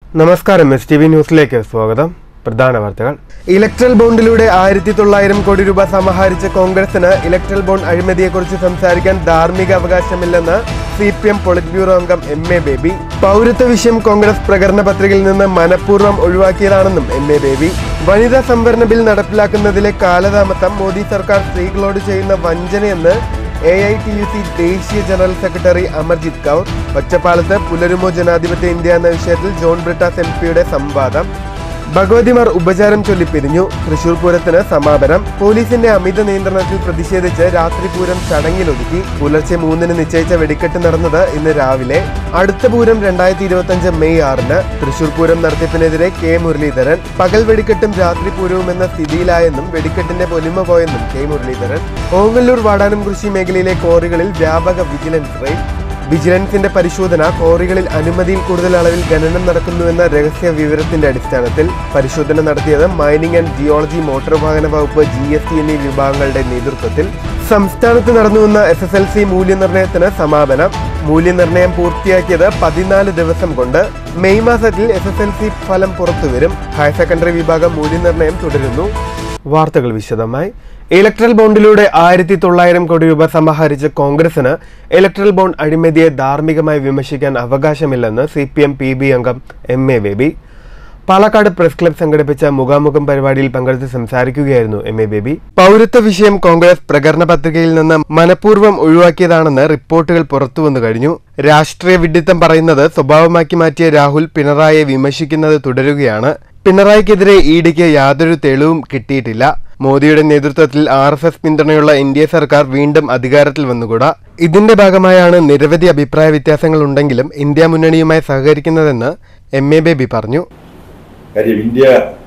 നമസ്കാരം S T V ന്യൂസിലേക്ക് സ്വാഗതം പ്രധാന വാർത്തകൾ ഇലക്ട്രൽ ബോണ്ടിലൂടെ ആയിരത്തി തൊള്ളായിരം കോടി രൂപ സമാഹരിച്ച കോൺഗ്രസിന് ഇലക്ട്രൽ ബോണ്ട് അഴിമതിയെക്കുറിച്ച് സംസാരിക്കാൻ ധാർമ്മിക അവകാശമില്ലെന്ന് C P M polit bureau അംഗം എം എ ബേബി പൗരത്വ വിഷയം കോൺഗ്രസ് പ്രകടന പത്രികയിൽ നിന്ന് മനഃപൂർവ്വം ഒഴിവാക്കിയതാണെന്നും എം എ ബേബി വനിതാ സംവരണ ബിൽ നടപ്പിലാക്കുന്നതിലെ കാലതാമസം മോദി സർക്കാർ സ്ത്രീകളോട് ചെയ്യുന്ന വഞ്ചനയെന്ന് A I T U C ദേശീയ ജനറൽ സെക്രട്ടറി അമർജിത് കൗർ ഒറ്റപ്പാലത്ത് പുലരുമോ ജനാധിപത്യ ഇന്ത്യ എന്ന വിഷയത്തിൽ ജോൺ ബ്രിട്ടാസ് എം പിയുടെ സംവാദം ഭഗവതിമാർ ഉപചാരം ചൊല്ലി പിരിഞ്ഞു തൃശൂർ പൂരത്തിന് സമാപനം പോലീസിന്റെ അമിത നിയന്ത്രണത്തിൽ പ്രതിഷേധിച്ച് രാത്രി പൂരം ചടങ്ങിലൊതുക്കി പുലർച്ചെ മൂന്നിന് നിശ്ചയിച്ച വെടിക്കെട്ട് നടന്നത് ഇന്ന് രാവിലെ അടുത്ത പൂരം രണ്ടായിരത്തി ഇരുപത്തി അഞ്ച് മെയ് ആറിന് തൃശൂർ പൂരം നടത്തിപ്പിനെതിരെ കെ മുരളീധരൻ പകൽ വെടിക്കെട്ടും രാത്രി പൂരവും എന്ന സ്ഥിതിയിലായെന്നും വെടിക്കെട്ടിന്റെ പൊലിമ പോയെന്നും കെ മുരളീധരൻ ഓങ്ങല്ലൂർ വാടാനം കൃഷി മേഖലയിലെ കോറികളിൽ വ്യാപക വിജിലൻസ് റെയ്ഡ് വിജിലൻസിന്റെ പരിശോധന കോറികളിൽ അനുമതിയിൽ കൂടുതൽ അളവിൽ ഖനനം നടക്കുന്നുവെന്ന രഹസ്യ വിവരത്തിന്റെ അടിസ്ഥാനത്തിൽ പരിശോധന നടത്തിയത് മൈനിങ് ആൻഡ് ജിയോളജി മോട്ടോർ വാഹന വകുപ്പ് ജി എസ് ടി എന്നീ വിഭാഗങ്ങളുടെ നേതൃത്വത്തിൽ സംസ്ഥാനത്ത് നടന്നുവന്ന എസ് എസ് എൽ സി മൂല്യനിർണ്ണയത്തിന് സമാപനം മൂല്യനിർണ്ണയം പൂർത്തിയാക്കിയത് പതിനാല് ദിവസം കൊണ്ട് മെയ് മാസത്തിൽ എസ് എസ് എൽ സി ഫലം പുറത്തുവരും ഹയർ സെക്കൻഡറി വിഭാഗം മൂല്യനിർണ്ണയം തുടരുന്നു വാർത്തകൾ വിശദമായി ഇലക്ട്രൽ ബോണ്ടിലൂടെ ആയിരത്തി തൊള്ളായിരം കോടി രൂപ സമാഹരിച്ച കോൺഗ്രസിന് ഇലക്ട്രൽ ബോണ്ട് അഴിമതിയെ ധാർമ്മികമായി വിമർശിക്കാൻ അവകാശമില്ലെന്ന് C P M P B അംഗം M A Baby Palakkad press club സംഘടിപ്പിച്ച മുഖാമുഖം പരിപാടിയിൽ പങ്കെടുത്ത് സംസാരിക്കുകയായിരുന്നു എം എ ബേബി പൗരത്വ വിഷയം കോൺഗ്രസ് പ്രകടന പത്രികയിൽ നിന്ന് മനഃപൂർവ്വം ഒഴിവാക്കിയതാണെന്ന് റിപ്പോർട്ടുകൾ പുറത്തുവന്നു കഴിഞ്ഞു രാഷ്ട്രീയ വിഡ്ഢിത്തം പറയുന്നത് സ്വഭാവമാക്കി മാറ്റിയ രാഹുൽ പിണറായിയെ വിമർശിക്കുന്നത് തുടരുകയാണ് പിണറായിക്കെതിരെ ഇഡിക്ക് യാതൊരു തെളിവും കിട്ടിയിട്ടില്ല മോദിയുടെ നേതൃത്വത്തിൽ ആർ എസ് എസ് പിന്തുണയുള്ള എൻ ഡി എ സർക്കാർ വീണ്ടും അധികാരത്തിൽ വന്നുകൂടാ ഇതിന്റെ ഭാഗമായാണ് നിരവധി അഭിപ്രായ വ്യത്യാസങ്ങൾ ഉണ്ടെങ്കിലും ഇന്ത്യ മുന്നണിയുമായി സഹകരിക്കുന്നതെന്ന് എം എ ബേബി പറഞ്ഞു കാര്യം ഇന്ത്യ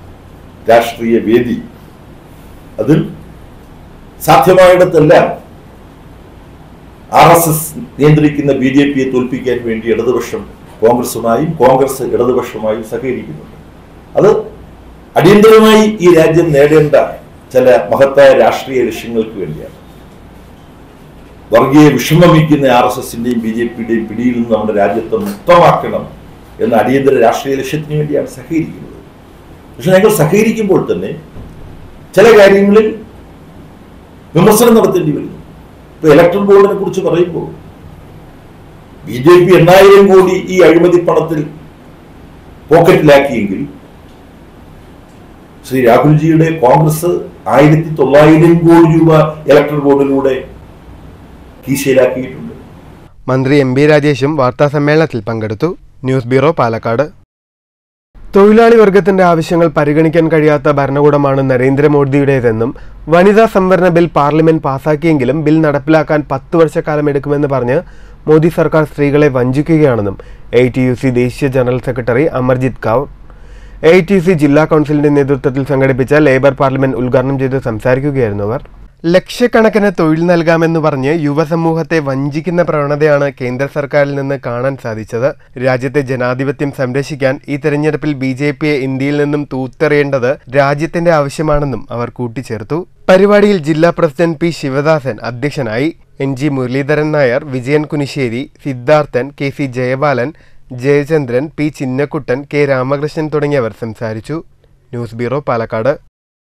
രാഷ്ട്രീയ വേദി അതിൽ സാധ്യമായിടത്തെല്ലാം ആർ എസ് എസ് നിയന്ത്രിക്കുന്ന ബി ജെ പിയെ തോൽപ്പിക്കാൻ വേണ്ടി ഇടതുപക്ഷം കോൺഗ്രസുമായും കോൺഗ്രസ് ഇടതുപക്ഷമായും സഹകരിക്കുന്നുണ്ട് അത് അടിയന്തരമായി ഈ രാജ്യം നേടേണ്ട ചില മഹത്തായ രാഷ്ട്രീയ ലക്ഷ്യങ്ങൾക്ക് വേണ്ടിയാണ് വർഗീയ വിഷമമിക്കുന്ന ആർ എസ് എസിന്റെയും ബി ജെ പിയുടെയും പിടിയിൽ നിന്ന് നമ്മുടെ രാജ്യത്തെ മുക്തമാക്കണം എന്ന അടിയന്തര രാഷ്ട്രീയ ലക്ഷ്യത്തിന് വേണ്ടിയാണ് സഹകരിക്കുന്നത് പക്ഷെ ഞങ്ങൾ സഹകരിക്കുമ്പോൾ തന്നെ ചില കാര്യങ്ങളിൽ വിമർശനം നടത്തേണ്ടി വരുന്നു ഇപ്പൊ ഇലക്ട്രൽ ബോർഡിനെ കുറിച്ച് പറയുമ്പോൾ ബി ജെ പി എണ്ണായിരം കോടി ഈ അഴിമതി പണത്തിൽ പോക്കറ്റിലാക്കിയെങ്കിൽ ശ്രീ രാഹുൽജിയുടെ കോൺഗ്രസ് ആയിരത്തി തൊള്ളായിരം കോടി രൂപ ഇലക്ട്രൽ ബോർഡിലൂടെ കീശയിലാക്കിയിട്ടുണ്ട് മന്ത്രി എം ബി രാജേഷും വാർത്താ സമ്മേളനത്തിൽ പങ്കെടുത്തു ന്യൂസ് ബ്യൂറോ പാലക്കാട് തൊഴിലാളി വർഗത്തിന്റെ ആവശ്യങ്ങൾ പരിഗണിക്കാൻ കഴിയാത്ത ഭരണകൂടമാണ് നരേന്ദ്രമോദിയുടേതെന്നും വനിതാ സംവരണ ബിൽ പാർലമെന്റ് പാസാക്കിയെങ്കിലും ബിൽ നടപ്പിലാക്കാൻ പത്ത് വർഷക്കാലം എടുക്കുമെന്ന് പറഞ്ഞ് മോദി സർക്കാർ സ്ത്രീകളെ വഞ്ചിക്കുകയാണെന്നും എ ടി യു സി ദേശീയ general secretary Amarjeet Kaur A T C ജില്ലാ കൗൺസിലിന്റെ നേതൃത്വത്തിൽ സംഘടിപ്പിച്ച ലേബർ പാർലമെന്റ് ഉദ്ഘാടനം ചെയ്ത് സംസാരിക്കുകയായിരുന്നു അവർ ലക്ഷക്കണക്കിന് തൊഴിൽ നൽകാമെന്ന് പറഞ്ഞ് യുവസമൂഹത്തെ വഞ്ചിക്കുന്ന പ്രവണതയാണ് കേന്ദ്ര സർക്കാരിൽ നിന്ന് കാണാൻ സാധിച്ചത് രാജ്യത്തെ ജനാധിപത്യം സംരക്ഷിക്കാൻ ഈ തെരഞ്ഞെടുപ്പിൽ ബി ജെ പിയെ ഇന്ത്യയിൽ നിന്നും തൂത്തെറിയേണ്ടത് രാജ്യത്തിന്റെ ആവശ്യമാണെന്നും അവർ കൂട്ടിച്ചേർത്തു പരിപാടിയിൽ ജില്ലാ പ്രസിഡന്റ് പി ശിവദാസൻ അധ്യക്ഷനായി N G Muraleedharan Nair Vijayan Kunissery Sidharthan K C Jayabalan Jayachandran P Chinnakuttan K Ramakrishnan തുടങ്ങിയവർ സംസാരിച്ചു news bureau Palakkad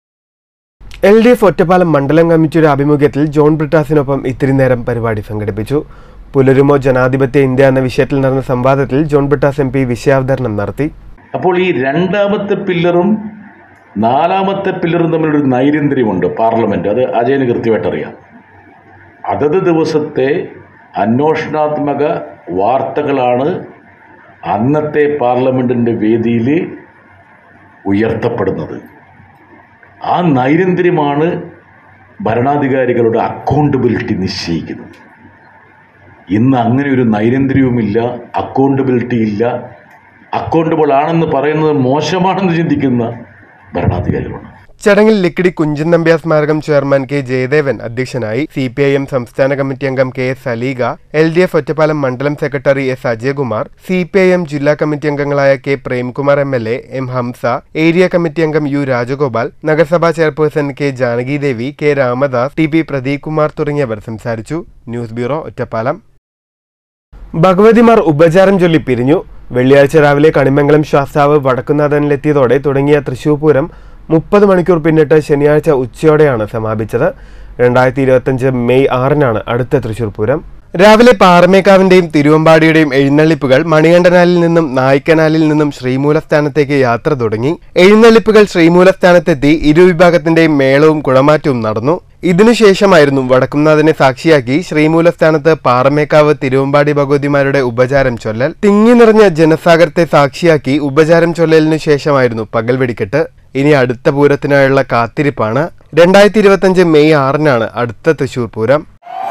L D F Ottapalam മണ്ഡലം കമ്മിറ്റിയുടെ ആഭിമുഖ്യത്തിൽ ജോൺ ബ്രിട്ടാസിനൊപ്പം ഇത്തിരി നേരം പരിപാടി സംഘടിപ്പിച്ചു പുലരുമോ ജനാധിപത്യ ഇന്ത്യ എന്ന വിഷയത്തിൽ നടന്ന സംവാദത്തിൽ ജോൺ ബ്രിട്ടാസ് എം പി വിഷയാവതരണം നടത്തി അപ്പോൾ ഈ രണ്ടാമത്തെ പില്ലറും നാലാമത്തെ പില്ലറും തമ്മിലൊരു നൈരന്തര്യമുണ്ട് പാർലമെൻറ്റ് അത് അജയന് കൃത്യമായിട്ട് അറിയാം അതത് ദിവസത്തെ അന്വേഷണാത്മക വാർത്തകളാണ് അന്നത്തെ പാർലമെൻറ്റിൻ്റെ വേദിയിൽ ഉയർത്തപ്പെടുന്നത് ആ നൈരന്തര്യമാണ് ഭരണാധികാരികളുടെ അക്കൗണ്ടബിലിറ്റി നിശ്ചയിക്കുന്നത് ഇന്ന് അങ്ങനെ ഒരു നൈരന്തര്യവുമില്ല അക്കൗണ്ടബിലിറ്റി ഇല്ല അക്കൗണ്ടബിൾ ആണെന്ന് പറയുന്നത് മോശമാണെന്ന് ചിന്തിക്കുന്ന ഭരണാധികാരികളാണ് ചടങ്ങിൽ ലിക്കിടി കുഞ്ചൻ നമ്പ്യാർ സ്മാരകം ചെയർമാൻ കെ ജയദേവൻ അധ്യക്ഷനായി സി പി ഐ എം സംസ്ഥാന കമ്മിറ്റി അംഗം K S Saleega L D F Ottapalam മണ്ഡലം secretary S Ajayakumar C P I M ജില്ലാ കമ്മിറ്റി അംഗങ്ങളായ K Premkumar M L A M Hamsa area committee അംഗം യു രാജഗോപാൽ നഗരസഭാ chairperson K Janakidevi K Ramadas T P Pradeep Kumar തുടങ്ങിയവർ സംസാരിച്ചു ന്യൂസ് ബ്യൂറോ ഒറ്റപ്പാലം ഭഗവതിമാർ ഉപചാരം ചൊല്ലി പിരിഞ്ഞു വെള്ളിയാഴ്ച രാവിലെ കണിമംഗലം ശാസ്താവ് വടക്കുന്നാഥനിലെത്തിയതോടെ തുടങ്ങിയ തൃശൂർ പൂരം മുപ്പത് മണിക്കൂർ പിന്നിട്ട് ശനിയാഴ്ച ഉച്ചയോടെയാണ് സമാപിച്ചത് രണ്ടായിരത്തി ഇരുപത്തഞ്ച് മെയ് ആറിനാണ് അടുത്ത തൃശൂർ പൂരം രാവിലെ പാറമേക്കാവിന്റെയും തിരുവമ്പാടിയുടെയും എഴുന്നള്ളിപ്പുകൾ മണികണ്ഠനാലിൽ നിന്നും നായ്ക്കനാലിൽ നിന്നും ശ്രീമൂലസ്ഥാനത്തേക്ക് യാത്ര തുടങ്ങി എഴുന്നള്ളിപ്പുകൾ ശ്രീമൂലസ്ഥാനത്തെത്തി ഇരുവിഭാഗത്തിന്റെയും മേളവും കുളമാറ്റവും നടന്നു ഇതിനുശേഷമായിരുന്നു വടക്കുംനാഥനെ സാക്ഷിയാക്കി ശ്രീമൂലസ്ഥാനത്ത് പാറമേക്കാവ് തിരുവമ്പാടി ഭഗവതിമാരുടെ ഉപചാരം ചൊല്ലൽ തിങ്ങി നിറഞ്ഞ ജനസാഗരത്തെ സാക്ഷിയാക്കി ഉപചാരം ചൊല്ലലിനു ശേഷമായിരുന്നു പകൽ വെടിക്കെട്ട് ഇനി അടുത്ത പൂരത്തിനായുള്ള കാത്തിരിപ്പാണ് രണ്ടായിരത്തി ഇരുപത്തഞ്ച് മെയ് ആറിനാണ് അടുത്ത തൃശൂർ പൂരം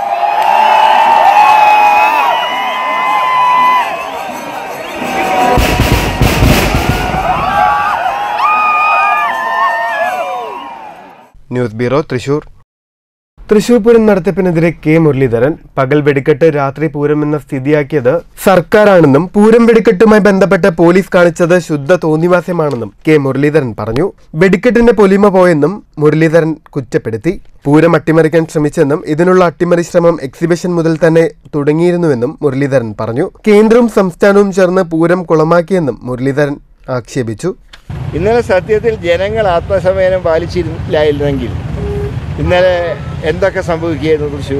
ന്യൂസ് ബ്യൂറോ തൃശൂർ തൃശൂർ പൂരം നടത്തിപ്പിനെതിരെ കെ മുരളീധരൻ പകൽ വെടിക്കെട്ട് രാത്രി പൂരം എന്ന സ്ഥിതിയാക്കിയത് സർക്കാരാണെന്നും പൂരം വെടിക്കെട്ടുമായി ബന്ധപ്പെട്ട് പോലീസ് കാണിച്ചത് ശുദ്ധ തോന്നിവാസ്യമാണെന്നും കെ മുരളീധരൻ പറഞ്ഞു വെടിക്കെട്ടിന്റെ പൊലിമ പോയെന്നും മുരളീധരൻ കുറ്റപ്പെടുത്തി പൂരം അട്ടിമറിക്കാൻ ശ്രമിച്ചെന്നും ഇതിനുള്ള അട്ടിമറി ശ്രമം എക്സിബിഷൻ മുതൽ തന്നെ തുടങ്ങിയിരുന്നുവെന്നും മുരളീധരൻ പറഞ്ഞു കേന്ദ്രവും സംസ്ഥാനവും ചേർന്ന് പൂരം കുളമാക്കിയെന്നും മുരളീധരൻ ആക്ഷേപിച്ചു ഇന്നലെ സത്യത്തിൽ ജനങ്ങൾ ആത്മസമയനം പാലിച്ചില്ലായിരുന്നെങ്കിൽ ഇന്നലെ എന്തൊക്കെ സംഭവിക്കുകയായിരുന്നു തൃശ്ശൂർ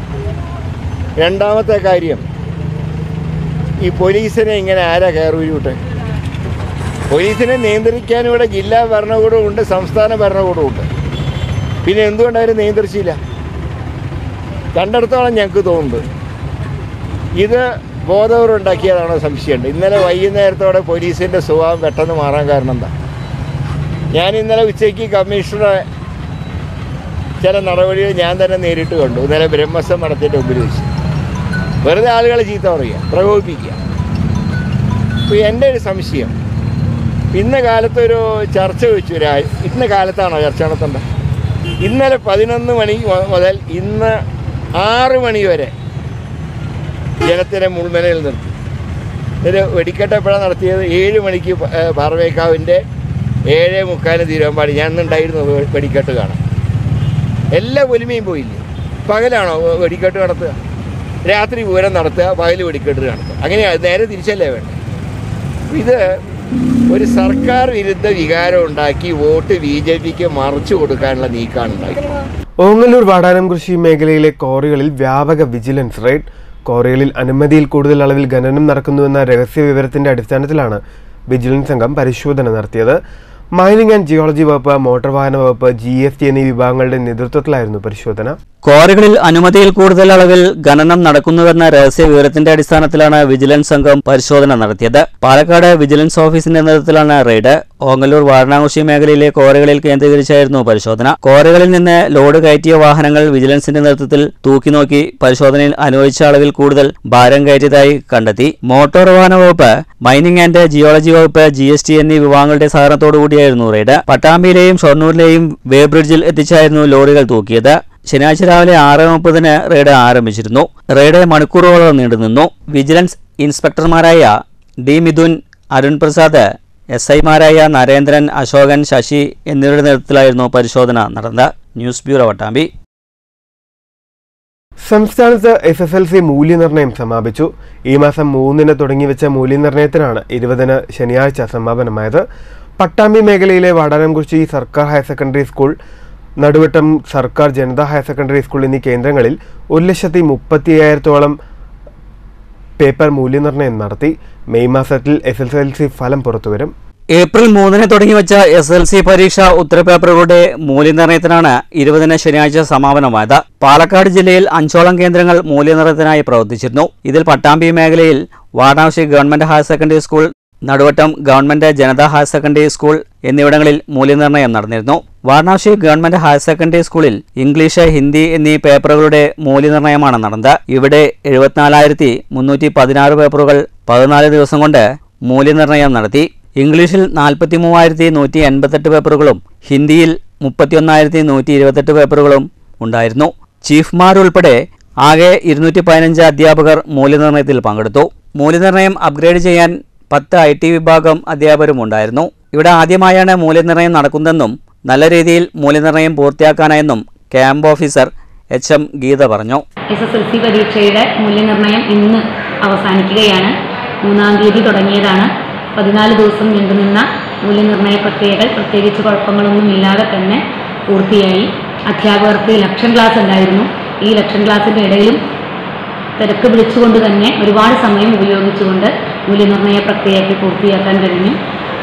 രണ്ടാമത്തെ കാര്യം ഈ പോലീസിനെ ഇങ്ങനെ ആരാ കയറൂരിവിട്ടെ പോലീസിനെ നിയന്ത്രിക്കാൻ ഇവിടെ ജില്ലാ ഭരണകൂടമുണ്ട് സംസ്ഥാന ഭരണകൂടമുണ്ട് പിന്നെ എന്തുകൊണ്ട് അവർ നിയന്ത്രിച്ചില്ല കണ്ടെടുത്തോളം ഞങ്ങൾക്ക് തോന്നുന്നത് ഇത് ബോധവരുണ്ടാക്കിയതാണോ സംശയമുണ്ട് ഇന്നലെ വൈകുന്നേരത്തോടെ പോലീസിൻ്റെ സ്വഭാവം പെട്ടെന്ന് മാറാൻ കാരണം എന്താ ഞാൻ ഇന്നലെ ഉച്ചയ്ക്ക് കമ്മീഷണറെ ചില നടപടികൾ ഞാൻ തന്നെ നേരിട്ട് കണ്ടു ഇന്നലെ ബ്രഹ്മസം മഠത്തിൻ്റെ മുമ്പിൽ വെച്ച് വെറുതെ ആളുകളെ ചീത്ത പറയുക പ്രകോപിപ്പിക്കുക അപ്പോൾ എൻ്റെ ഒരു സംശയം ഇന്ന കാലത്തൊരു ചർച്ച വെച്ചു ഒരു ആഴ്- ഇന്ന കാലത്താണോ ചർച്ച നടത്തേണ്ടത് ഇന്നലെ പതിനൊന്ന് മണി മു- മുതൽ ഇന്ന് ആറ് മണി വരെ ജനത്തിനെ മുൾമനയിൽ നിർത്തി ഒരു വെടിക്കെട്ട് എപ്പോഴാണ് നടത്തിയത് ഏഴ് മണിക്ക് പ- ഏ, പാറവേക്കാവിൻ്റെ ഏഴ് മുക്കാലിന് തിരുവമ്പാടി ഞാൻ ഇന്നുണ്ടായിരുന്നു വെ- വെടിക്കെട്ട് കാണാൻ എല്ലാ പൊലിമയും പോയില്ലേ പകലാണോ വെ- വെടിക്കെട്ട് നടത്തുക രാത്രി പൂരം നടത്തുക പകൽ വെടിക്കെട്ട് നടത്തുക അങ്ങനെയാണ് നേരെ തിരിച്ചല്ലേ വേണ്ടത് ഇത് ഒരു സർക്കാർ വിരുദ്ധ വികാരം ഉണ്ടാക്കി വോട്ട് ബി ജെ പിക്ക് മറിച്ചു കൊടുക്കാനുള്ള നീക്കമാണ് ഉണ്ടാക്കിയത് ഓങ്ങല്ലൂർ വാടാനം കൃഷി മേഖലയിലെ ക്വാറികളിൽ വ്യാപക വിജിലൻസ് റെയ്ഡ് ക്വാറികളിൽ അനുമതിയിൽ കൂടുതൽ അളവിൽ ഖനനം നടക്കുന്നുവെന്ന രഹസ്യ വിവരത്തിന്റെ അടിസ്ഥാനത്തിലാണ് വിജിലൻസ് സംഘം പരിശോധന നടത്തിയത് മൈനിങ് ആൻഡ് ജിയോളജി വകുപ്പ് മോട്ടോർ വാഹന വകുപ്പ് ജി എസ് ടി എന്നീ വിഭാഗങ്ങളുടെ നേതൃത്വത്തിലായിരുന്നു പരിശോധന ക്വാറികളിൽ അനുമതിയിൽ കൂടുതൽ അളവിൽ ഖനനം നടക്കുന്നുവെന്ന രഹസ്യ വിവരത്തിന്റെ അടിസ്ഥാനത്തിലാണ് വിജിലൻസ് സംഘം പരിശോധന നടത്തിയത് പാലക്കാട് വിജിലൻസ് ഓഫീസിന്റെ നേതൃത്വത്തിലാണ് റെയ്ഡ് ഓങ്ങല്ലൂർ വാരണാകുശി മേഖലയിലെ ക്വാറികളിൽ കേന്ദ്രീകരിച്ചായിരുന്നു പരിശോധന ക്വാറികളിൽ നിന്ന് ലോഡ് കയറ്റിയ വാഹനങ്ങൾ വിജിലൻസിന്റെ നേതൃത്വത്തിൽ തൂക്കിനോക്കി പരിശോധനയിൽ അനുവദിച്ച അളവിൽ കൂടുതൽ ഭാരം കയറ്റിയതായി കണ്ടെത്തി മോട്ടോർ വാഹന വകുപ്പ് മൈനിങ് ആൻഡ് ജിയോളജി വകുപ്പ് ജി എസ് ടി എന്നീ വിഭാഗങ്ങളുടെ സഹകരണത്തോടുകൂടിയായിരുന്നു റെയ്ഡ് പട്ടാമ്പിയിലെയും ഷൊർണൂരിലെയും വേ ബ്രിഡ്ജിൽ എത്തിച്ചായിരുന്നു ലോറികൾ തൂക്കിയത് ശനിയാഴ്ച രാവിലെ ആറ് മുപ്പതിന് റെയ്ഡ് ആരംഭിച്ചിരുന്നു റെയ്ഡ് മണിക്കൂറുകളോളം നീണ്ടുനിന്നു വിജിലൻസ് ഇൻസ്പെക്ടർമാരായ ഡി മിഥുൻ അരുൺ പ്രസാദ് എസ് ഐമാരായ നരേന്ദ്രൻ അശോകൻ ശശി എന്നിവരുടെ നേതൃത്വത്തിലായിരുന്നു പരിശോധന നടന്നത് ന്യൂസ് ബ്യൂറോ വട്ടാമ്പി സംസ്ഥാനത്ത് എസ് എസ് എൽ സി മൂല്യനിർണ്ണയം സമാപിച്ചു ഈ മാസം മൂന്നിന് തുടങ്ങിവെച്ച മൂല്യനിർണ്ണയത്തിനാണ് ഇരുപതിന് ശനിയാഴ്ച സമാപനമായത് പട്ടാമ്പി മേഖലയിലെ വാടാനംകുറിച്ചി സർക്കാർ ഹയർ സെക്കൻഡറി സ്കൂൾ നടുവട്ടം സർക്കാർ ജനതാ ഹയർ സെക്കൻഡറി സ്കൂൾ എന്നീ കേന്ദ്രങ്ങളിൽ ഒരു ലക്ഷത്തി മുപ്പത്തി അയ്യായിരത്തോളം പേപ്പർ മൂല്യനിർണ്ണയം നടത്തി മെയ് മാസത്തിൽ എസ് എസ് എൽ സി ഫലം പുറത്തുവരും ഏപ്രിൽ മൂന്നിന് തുടങ്ങിവെച്ച എസ് എൽ സി പരീക്ഷ ഉത്തരപേപ്പറുകളുടെ മൂല്യനിർണ്ണയത്തിനാണ് ഇരുപതിന് ശനിയാഴ്ച സമാപനമായത് പാലക്കാട് ജില്ലയിൽ അഞ്ചോളം കേന്ദ്രങ്ങൾ മൂല്യനിർണ്ണയത്തിനായി പ്രവർത്തിച്ചിരുന്നു ഇതിൽ പട്ടാമ്പി മേഖലയിൽ Vadavassi government higher secondary school Naduvattam government Janatha higher secondary school എന്നിവിടങ്ങളിൽ മൂല്യനിർണ്ണയം നടന്നിരുന്നു വാരണാസി ഗവൺമെന്റ് ഹയർ സെക്കൻഡറി സ്കൂളിൽ ഇംഗ്ലീഷ് ഹിന്ദി എന്നീ പേപ്പറുകളുടെ മൂല്യനിർണ്ണയമാണ് നടന്നത് ഇവിടെ എഴുപത്തിനാലായിരത്തി മുന്നൂറ്റി പതിനാറ് പേപ്പറുകൾ പതിനാല് ദിവസം കൊണ്ട് മൂല്യനിർണ്ണയം നടത്തി ഇംഗ്ലീഷിൽ നാൽപ്പത്തി മൂവായിരത്തി നൂറ്റി എൺപത്തെട്ട് പേപ്പറുകളും ഹിന്ദിയിൽ മുപ്പത്തിയൊന്നായിരത്തി നൂറ്റി ഇരുപത്തെട്ട് പേപ്പറുകളും ഉണ്ടായിരുന്നു ചീഫ്മാരുൾപ്പെടെ ആകെ ഇരുന്നൂറ്റി പതിനഞ്ച് അധ്യാപകർ മൂല്യനിർണ്ണയത്തിൽ പങ്കെടുത്തു മൂല്യനിർണ്ണയം അപ്ഗ്രേഡ് ചെയ്യാൻ പത്ത് ഐ ടി വിഭാഗം അധ്യാപകരും ഉണ്ടായിരുന്നു ഇവിടെ ആദ്യമായാണ് മൂല്യനിർണ്ണയം നടക്കുന്നതെന്നും നല്ല രീതിയിൽ മൂല്യനിർണ്ണയം പൂർത്തിയാക്കാനായെന്നും camp officer H M Geetha പറഞ്ഞു എസ് എസ് എൽ സി പരീക്ഷയുടെ മൂല്യനിർണ്ണയം ഇന്ന് അവസാനിക്കുകയാണ് മൂന്നാം തീയതി തുടങ്ങിയതാണ് പതിനാല് ദിവസം നീണ്ടുനിന്ന മൂല്യനിർണ്ണയ പ്രക്രിയകൾ പ്രത്യേകിച്ച് കുഴപ്പങ്ങളൊന്നുമില്ലാതെ തന്നെ പൂർത്തിയായി അധ്യാപകർക്ക് ലക്ഷൻ ക്ലാസ് ഉണ്ടായിരുന്നു ഈ ലക്ഷൻ ക്ലാസ്സിൻ്റെ ഇടയിലും തിരക്ക് പിടിച്ചുകൊണ്ട് തന്നെ ഒരുപാട് സമയം ഉപയോഗിച്ചുകൊണ്ട് മൂല്യനിർണ്ണയ പ്രക്രിയയ്ക്ക് പൂർത്തിയാക്കാൻ കഴിഞ്ഞു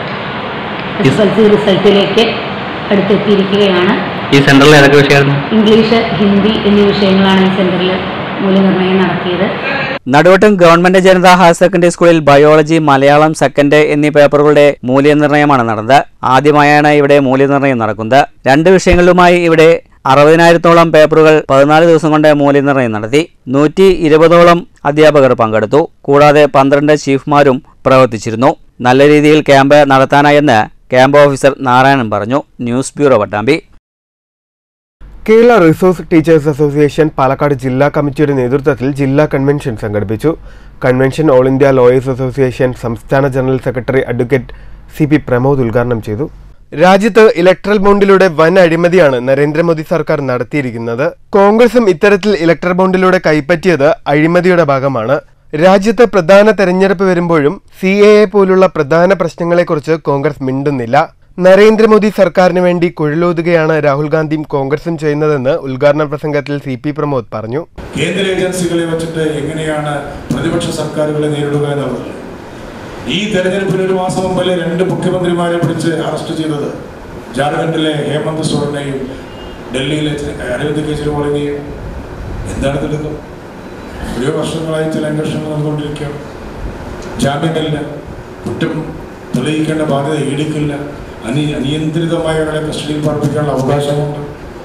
എസ് എൽ സി റിസൾട്ടിലേക്ക് അടുത്തെത്തിയിരിക്കുകയാണ് ഈ സെന്ററിൽ ഏതൊക്കെ വിഷയമായിരുന്നു ഇംഗ്ലീഷ് ഹിന്ദി എന്നീ വിഷയങ്ങളാണ് ഈ സെൻറ്ററിൽ മൂല്യനിർണ്ണയം നടത്തിയത് Naduvattam government Janatha higher secondary സ്കൂളിൽ ബയോളജി മലയാളം സെക്കൻഡ് എന്നീ പേപ്പറുകളുടെ മൂല്യനിർണ്ണയമാണ് നടന്നത് ആദ്യമായാണ് ഇവിടെ മൂല്യനിർണ്ണയം നടക്കുന്നത് രണ്ട് വിഷയങ്ങളിലുമായി ഇവിടെ അറുപതിനായിരത്തോളം പേപ്പറുകൾ പതിനാല് ദിവസം കൊണ്ട് മൂല്യനിർണ്ണയം നടത്തി നൂറ്റി ഇരുപതോളം അധ്യാപകർ പങ്കെടുത്തു കൂടാതെ പന്ത്രണ്ട് ചീഫ്മാരും പ്രവർത്തിച്ചിരുന്നു നല്ല രീതിയിൽ ക്യാമ്പ് നടത്താനായെന്ന് ക്യാമ്പ് ഓഫീസർ നാരായണൻ പറഞ്ഞു news bureau Pattambi Kerala resource teachers association Palakkad ജില്ലാ കമ്മിറ്റിയുടെ നേതൃത്വത്തിൽ ജില്ലാ കൺവെൻഷൻ സംഘടിപ്പിച്ചു convention all India lawyers association സംസ്ഥാന general secretary advocate C P Pramod ഉദ്ഘാടനം ചെയ്തു രാജ്യത്ത് ഇലക്ട്രൽ ബോണ്ടിലൂടെ വൻ അഴിമതിയാണ് നരേന്ദ്രമോദി സർക്കാർ നടത്തിയിരിക്കുന്നത് കോൺഗ്രസും ഇത്തരത്തിൽ ഇലക്ട്രൽ ബോണ്ടിലൂടെ കൈപ്പറ്റിയത് അഴിമതിയുടെ ഭാഗമാണ് രാജ്യത്ത് പ്രധാന തെരഞ്ഞെടുപ്പ് വരുമ്പോഴും സി എ എ പോലുള്ള പ്രധാന പ്രശ്നങ്ങളെക്കുറിച്ച് കോൺഗ്രസ് മിണ്ടുന്നില്ല നരേന്ദ്രമോദി സർക്കാരിന് വേണ്ടി കുഴലൂതുകയാണ് രാഹുൽ ഗാന്ധിയും കോൺഗ്രസും ചെയ്യുന്നതെന്ന് ഉദ്ഘാടന പ്രസംഗത്തിൽ സി പി പ്രമോദ് പറഞ്ഞു കേന്ദ്ര ഏജൻസികളെ വെച്ചിട്ട് എങ്ങനെയാണ് പ്രതിപക്ഷ സർക്കാരുകളെ നേരിടുക എന്നുള്ളത് ഈ തെരഞ്ഞെടുപ്പിന് ഒരു മാസം മുമ്പല്ലേ രണ്ട് മുഖ്യമന്ത്രിമാരെ പിടിച്ച് അറസ്റ്റ് ചെയ്തത് ജാർഖണ്ഡിലെ ഹേമന്ത് സോറനെയും ഡൽഹിയിലെ അരവിന്ദ് കെജ്രിവാളിനെയും എന്താണ് തിടുക്കം എത്രയോ വർഷങ്ങളായി ചില അന്വേഷണങ്ങൾ നടന്നുകൊണ്ടിരിക്കുകയാണ് ജാമ്യമില്ല കുറ്റം തെളിയിക്കേണ്ട ബാധ്യത ഈടിക്കില്ല അനി അനിയന്ത്രിതമായ ഒരാളെ കസ്റ്റഡിയിൽ പാർപ്പിക്കാനുള്ള അവകാശമുണ്ട്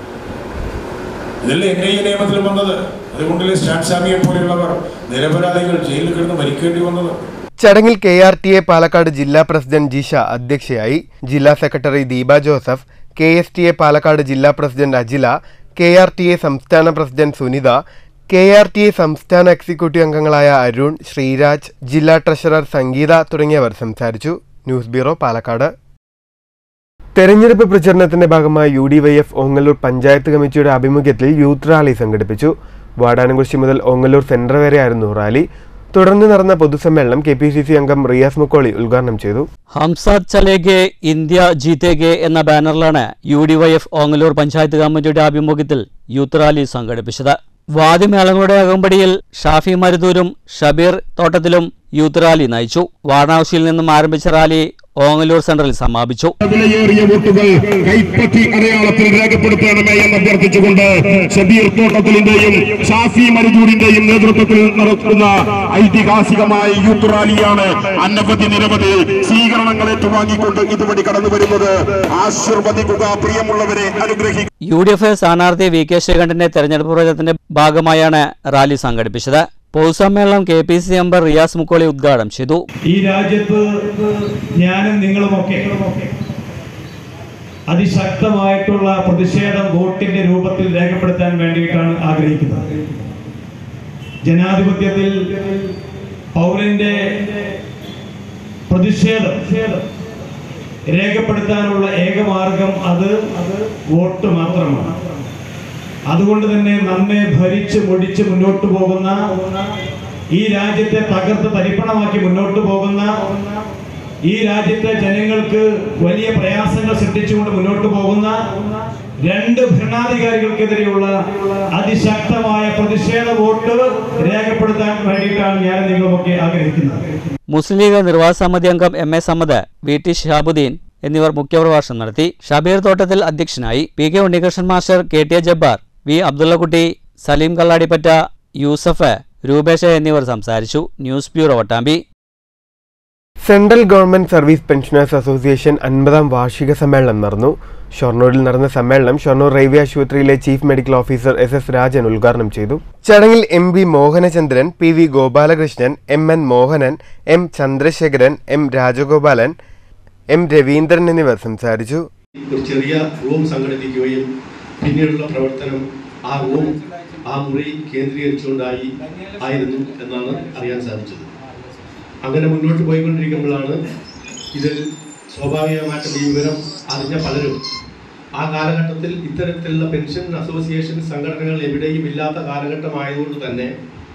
ഇതല്ലേ എൻ ഐ എ നിയമത്തിൽ വന്നത് അതുകൊണ്ടല്ലേ സ്റ്റാൻ സ്വാമിയെ പോലെയുള്ളവർ നിരപരാധികൾ ജയിലിൽ കിടന്ന് മരിക്കേണ്ടി വന്നത് ചടങ്ങിൽ K R T A Palakkad ജില്ലാ പ്രസിഡന്റ് ജിഷ അധ്യക്ഷയായി ജില്ലാ secretary Deepa Joseph K S T A Palakkad ജില്ലാ president Ajila K R T A സംസ്ഥാന president Sunitha K R T A സംസ്ഥാന എക്സിക്യൂട്ടീവ് അംഗങ്ങളായ അരുൺ ശ്രീരാജ് ജില്ലാ ട്രഷറർ സംഗീത തുടങ്ങിയവർ സംസാരിച്ചു ന്യൂസ് ബ്യൂറോ പാലക്കാട് തെരഞ്ഞെടുപ്പ് പ്രചരണത്തിന്റെ ഭാഗമായി U D Y F Ongallur panchayat കമ്മിറ്റിയുടെ ആഭിമുഖ്യത്തിൽ യൂത്ത് റാലി സംഘടിപ്പിച്ചു വാടാനംകുറിശി മുതൽ ഓങ്ങല്ലൂർ സെന്റർ വരെയായിരുന്നു റാലി തുടർന്ന് നടന്ന പൊതുസമ്മേളനം കെ പി സി സി അംഗം റിയാസ് മുക്കോളി ഉദ്ഘാടനം ചെയ്തു ഹംസാദ് ചലേഗെ ഇന്ത്യ ജീതേഗെ എന്ന ബാനറിലാണ് U D Y F Ongallur panchayat കമ്മിറ്റിയുടെ ആഭിമുഖ്യത്തിൽ യൂത്ത് റാലി സംഘടിപ്പിച്ചത് വാദ്യമേളങ്ങളുടെ അകമ്പടിയിൽ ഷാഫി മരുദൂരും ഷബീർ തോട്ടത്തിലും യൂത്ത് റാലി നയിച്ചു വാരണാസിയിൽ നിന്നും ആരംഭിച്ച റാലി ഓങ്ങല്ലൂർ സെന്ററിൽ സമാപിച്ചു വിലയേറിയ വോട്ടുകൾ കൈപ്പറ്റി അടയാളത്തിൽ രേഖപ്പെടുത്തണമേ എന്ന് അഭ്യർത്ഥിച്ചുകൊണ്ട് ഷബീർ തോട്ടത്തിലിന്റെയും ഷാഫി മരുജൂരിന്റെയും നേതൃത്വത്തിൽ നടത്തുന്ന ഐതിഹാസികമായ യൂത്ത് റാലിയാണ് അനവധി നിരവധി സ്വീകരണങ്ങൾ ഏറ്റുവാങ്ങിക്കൊണ്ട് ഇതുവഴി കടന്നു വരുന്നത് ആശീർവദിക്കുക പ്രിയമുള്ളവരെ അനുഗ്രഹിക്കുക യു ഡി എഫ് സ്ഥാനാർത്ഥി വി കെ ശ്രീകണ്ഠന്റെ തെരഞ്ഞെടുപ്പ് പ്രചരണത്തിന്റെ ഭാഗമായാണ് റാലി സംഘടിപ്പിച്ചത് പൊതുസമ്മേളനം K P C member Riyas Mukkoli ഉദ്ഘാടനം ചെയ്തു ഈ രാജ്യത്ത് ഞാനും നിങ്ങളുമൊക്കെ അതിശക്തമായിട്ടുള്ള പ്രതിഷേധം വോട്ടിന്റെ രൂപത്തിൽ രേഖപ്പെടുത്താൻ വേണ്ടിയിട്ടാണ് ആഗ്രഹിക്കുന്നത് ജനാധിപത്യത്തിൽ പൗരന്റെ പ്രതിഷേധം രേഖപ്പെടുത്താനുള്ള ഏക മാർഗം അത് വോട്ട് മാത്രമാണ് അതുകൊണ്ട് തന്നെ നമ്മെ ഭരിച്ച് മുടിച്ച് മുന്നോട്ട് പോകുന്ന ഈ രാജ്യത്തെ തകർത്ത് തരിപ്പണമാക്കി മുന്നോട്ട് പോകുന്ന ഈ രാജ്യത്തെ ജനങ്ങൾക്ക് വലിയ പ്രയാസങ്ങൾ സൃഷ്ടിച്ചുകൊണ്ട് മുന്നോട്ട് പോകുന്ന രണ്ട് ഭരണാധികാരികൾക്കെതിരെയുള്ള അതിശക്തമായ പ്രതിഷേധ വോട്ട് രേഖപ്പെടുത്താൻ വേണ്ടിയിട്ടാണ് ഞാൻ നിങ്ങളുമൊക്കെ ആഗ്രഹിക്കുന്നത് മുസ്ലിം ലീഗ് നിർവാഹക സമിതി അംഗം M A Sammad V T Shihabuddin എന്നിവർ മുഖ്യപ്രഭാഷണം നടത്തി ഷബീർ തോട്ടത്തിൽ അധ്യക്ഷനായി P K Unnikrishnan master K T A Jabbar V Abdullakutty Saleem Kalladipatta Yusuf Rupesha എന്നിവർ സംസാരിച്ചു news bureau Vattambi central government service pensioners association അൻപതാം വാർഷിക സമ്മേളനം നടന്നു ഷൊർണൂരിൽ നടന്ന സമ്മേളനം ഷൊർണൂർ റെയിൽവേ ആശുപത്രിയിലെ chief medical officer S S Rajan ഉദ്ഘാടനം ചെയ്തു ചടങ്ങിൽ M V Mohanachandran P V Gopalakrishnan M N Mohanan M Chandrasekharan M Rajagopalan M Raveendran എന്നിവർ സംസാരിച്ചു ഒരു ചെറിയ റൂം സംഘടിപ്പിക്കുകയും പിന്നീടുള്ള പ്രവർത്തനം ആ റൂം ആ മുറി കേന്ദ്രീകരിച്ചുകൊണ്ടായി ആയിരുന്നു എന്നാണ് അറിയാൻ സാധിച്ചത് അങ്ങനെ മുന്നോട്ട് പോയിക്കൊണ്ടിരിക്കുമ്പോഴാണ് ഇതിൽ സ്വാഭാവികമായിട്ടും ഈ വിവരം അറിഞ്ഞ പലരും ആ കാലഘട്ടത്തിൽ ഇത്തരത്തിലുള്ള പെൻഷൻ അസോസിയേഷൻ സംഘടനകൾ എവിടെയും ഇല്ലാത്ത കാലഘട്ടമായതുകൊണ്ട് തന്നെ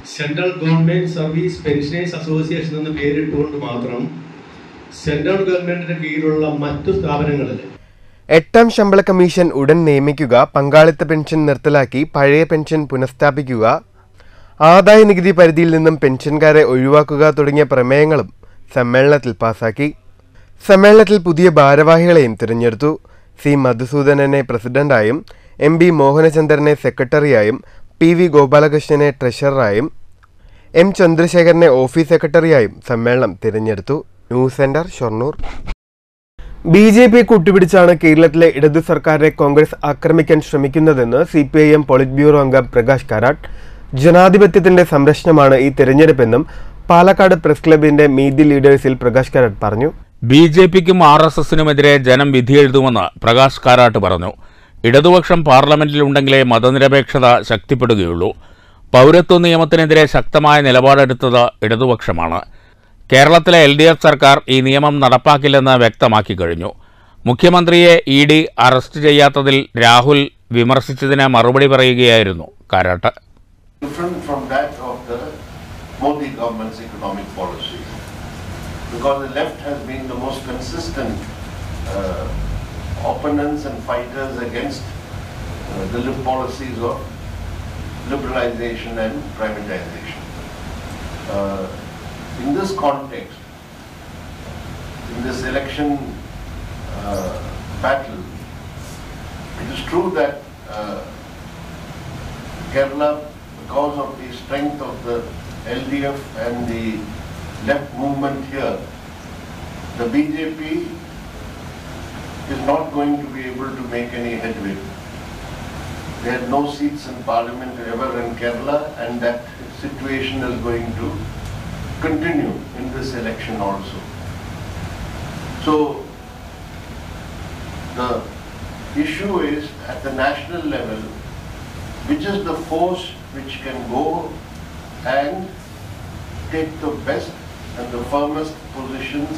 central government service pensioners association എന്ന പേരിട്ടുകൊണ്ട് മാത്രം സെൻട്രൽ ഗവൺമെന്റിന്റെ കീഴിലുള്ള മറ്റു സ്ഥാപനങ്ങളിൽ എട്ടാം ശമ്പള കമ്മീഷൻ ഉടൻ നിയമിക്കുക പങ്കാളിത്ത പെൻഷൻ നിർത്തലാക്കി പഴയ പെൻഷൻ പുനഃസ്ഥാപിക്കുക ആദായ നികുതി പരിധിയിൽ നിന്നും പെൻഷൻകാരെ ഒഴിവാക്കുക തുടങ്ങിയ പ്രമേയങ്ങളും സമ്മേളനത്തിൽ പാസാക്കി സമ്മേളനത്തിൽ പുതിയ ഭാരവാഹികളെയും തിരഞ്ഞെടുത്തു സി മധുസൂദനനെ പ്രസിഡന്റായും എം ബി മോഹനചന്ദ്രനെ സെക്രട്ടറിയായും പി വി ഗോപാലകൃഷ്ണനെ ട്രഷററായും എം ചന്ദ്രശേഖരനെ ഓഫീസ് സെക്രട്ടറിയായും സമ്മേളനം തിരഞ്ഞെടുത്തു news centre Shoranur B J P കൂട്ടുപിടിച്ചാണ് കേരളത്തിലെ ഇടതു സർക്കാരിനെ കോൺഗ്രസ് ആക്രമിക്കാൻ ശ്രമിക്കുന്നതെന്ന് C P I M polit bureau അംഗം പ്രകാശ് കാരാട്ട് ജനാധിപത്യത്തിന്റെ സംരക്ഷണമാണ് ഈ തെരഞ്ഞെടുപ്പെന്നും പാലക്കാട് പ്രസ് ക്ലബിന്റെ മീതി ലീഡേഴ്സിൽ പ്രകാശ് കാരാട്ട് പറഞ്ഞു ബി ജെ പിക്കും ആർ എസ് എസിനുമെതിരെ ജനം വിധിയെഴുതുമെന്ന് പ്രകാശ് കാരാട്ട് പറഞ്ഞു ഇടതുപക്ഷം പാർലമെന്റിലുണ്ടെങ്കിലേ മതനിരപേക്ഷത ശക്തിപ്പെടുകയുള്ളൂ പൗരത്വ നിയമത്തിനെതിരെ ശക്തമായ നിലപാടെടുത്തത് ഇടതുപക്ഷമാണ് കേരളത്തിലെ എൽ ഡി എഫ് സർക്കാർ ഈ നിയമം നടപ്പാക്കില്ലെന്ന് വ്യക്തമാക്കി കഴിഞ്ഞു മുഖ്യമന്ത്രിയെ ഇ ഡി അറസ്റ്റ് ചെയ്യാത്തതിൽ രാഹുൽ വിമർശിച്ചതിന് മറുപടി പറയുകയായിരുന്നു Karat different from that of the Modi government's economic policy. Because the left has been the most consistent uh, opponents and fighters against uh, the lib- policies of liberalization and privatization. Uh, in this context, in this election uh, battle, it is true that uh, Kerala, because of the strength of the LDF and the left movement here, the BJP is not going to be able to make any headway. They had no seats in parliament ever in Kerala and that situation is going to continue in this election also. So the issue is at the national level, which is the force which can go and take the best and the firmest positions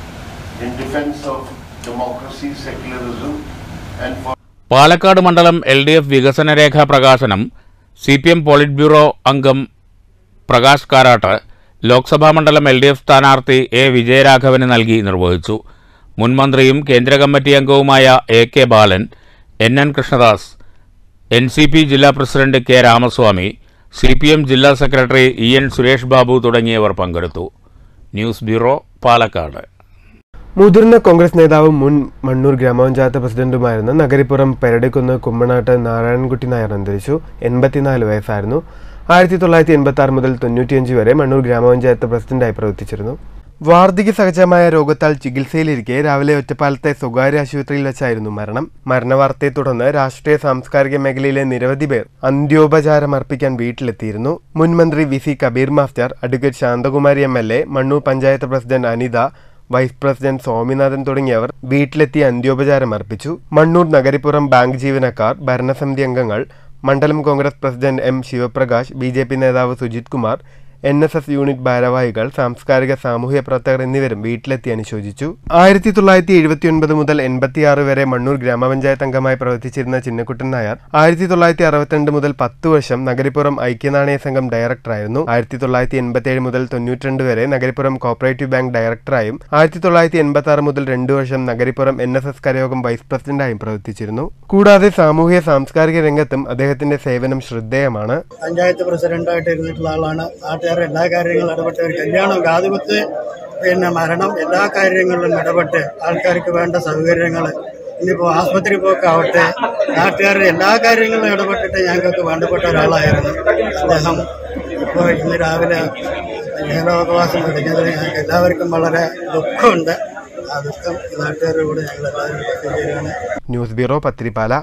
in defense of democracy, secularism and for Palakkad മണ്ഡലം L D F വികസന രേഖാ പ്രകാശനം C P M polit bureau അംഗം പ്രകാശ് കാരാട്ട് ലോക്സഭാ മണ്ഡലം L D F സ്ഥാനാർത്ഥി A വിജയരാഘവന് നൽകി നിർവഹിച്ചു മുൻ മന്ത്രിയും കേന്ദ്ര കമ്മിറ്റി അംഗവുമായ A K Balan N N Krishnadas N C P ജില്ലാ president K Ramaswamy C P M ജില്ലാ secretary E N Suresh Babu തുടങ്ങിയവർ പങ്കെടുത്തു ന്യൂസ് ബ്യൂറോ പാലക്കാട് മുതിർന്ന കോൺഗ്രസ് നേതാവും മുൻ മണ്ണൂർ ഗ്രാമപഞ്ചായത്ത് പ്രസിഡന്റുമായിരുന്ന നഗരിപ്പുറം പെരടിക്കുന്ന് കുമ്മനാട്ട് നാരായണൻകുട്ടി നായർ അന്തരിച്ചു എൺപത്തിനാല് വയസ്സായിരുന്നു ആയിരത്തി തൊള്ളായിരത്തി എൺപത്തി ആറ് മുതൽ തൊണ്ണൂറ്റിയഞ്ച് വരെ മണ്ണൂർ ഗ്രാമപഞ്ചായത്ത് പ്രസിഡന്റായി പ്രവർത്തിച്ചിരുന്നു വാർദ്ധക്യ സഹജമായ രോഗത്താൽ ചികിത്സയിലിരിക്കെ രാവിലെ ഒറ്റപ്പാലത്തെ സ്വകാര്യ ആശുപത്രിയിൽ വെച്ചായിരുന്നു മരണം മരണവാർത്തയെ തുടർന്ന് രാഷ്ട്രീയ സാംസ്കാരിക മേഖലയിലെ നിരവധി പേർ അന്ത്യോപചാരം അർപ്പിക്കാൻ വീട്ടിലെത്തിയിരുന്നു മുൻ മന്ത്രി V C Kabeer master advocate Santhakumari M L A Mannur panchayat president Anitha vice president Swaminathan തുടങ്ങിയവർ വീട്ടിലെത്തി അന്ത്യോപചാരം അർപ്പിച്ചു മണ്ണൂർ നഗരിപ്പുറം ബാങ്ക് ജീവനക്കാർ ഭരണസമിതി അംഗങ്ങൾ മണ്ഡലം Congress president M Sivaprakash B J P നേതാവ് Sujith Kumar N S S unit ഭാരവാഹികൾ സാംസ്കാരിക സാമൂഹ്യ പ്രവർത്തകർ എന്നിവരും വീട്ടിലെത്തി അനുശോചിച്ചു ആയിരത്തി തൊള്ളായിരത്തി എഴുപത്തിയൊൻപത് മുതൽ എൺപത്തിയാറ് വരെ മണ്ണൂർ ഗ്രാമപഞ്ചായത്ത് അംഗമായി പ്രവർത്തിച്ചിരുന്ന ചിന്നക്കുട്ടൻ നായർ ആയിരത്തി തൊള്ളായിരത്തി അറുപത്തിരണ്ട് മുതൽ പത്ത് വർഷം നഗരിപ്പുറം ഐക്യനാണയ സംഘം ഡയറക്ടറായിരുന്നു ആയിരത്തി തൊള്ളായിരത്തി എൺപത്തിയേഴ് മുതൽ തൊണ്ണൂറ്റിരണ്ട് വരെ നഗരിപ്പുറം കോപ്പറേറ്റീവ് ബാങ്ക് ഡയറക്ടറായും ആയിരത്തി തൊള്ളായിരത്തി എൺപത്തി ആറ് മുതൽ രണ്ടു വർഷം നഗരിപ്പുറം എൻ എസ് എസ് കരയോഗം വൈസ് പ്രസിഡന്റായും പ്രവർത്തിച്ചിരുന്നു കൂടാതെ സാമൂഹ്യ സാംസ്കാരിക രംഗത്തും അദ്ദേഹത്തിന്റെ സേവനം ശ്രദ്ധേയമാണ് പഞ്ചായത്ത് പ്രസിഡന്റായിട്ട് ഇരുന്നിട്ടുള്ള ആളാണ് നാട്ടുകാരുടെ എല്ലാ കാര്യങ്ങളും ഇടപെട്ട് ഒരു കല്യാണം കാതുകുത്ത് പിന്നെ മരണം എല്ലാ കാര്യങ്ങളിലും ഇടപെട്ട് ആൾക്കാർക്ക് വേണ്ട സൗകര്യങ്ങൾ ഇനിയിപ്പോൾ ആസ്പത്രി പോക്കാവട്ടെ നാട്ടുകാരുടെ എല്ലാ കാര്യങ്ങളിലും ഇടപെട്ടിട്ട് ഞങ്ങൾക്ക് വേണ്ടപ്പെട്ട ഒരാളായിരുന്നു അദ്ദേഹം ഇപ്പോൾ ഇന്ന് രാവിലെ ഏകോപവാസം കഴിഞ്ഞതിൽ ഞങ്ങൾക്ക് എല്ലാവർക്കും വളരെ ദുഃഖമുണ്ട് ആ ദുഃഖം ഈ നാട്ടുകാരുടെ കൂടെ ഞങ്ങൾ എല്ലാവരും പങ്കുചേരുകയാണ് ന്യൂസ് ബ്യൂറോ പത്തിരിപ്പാല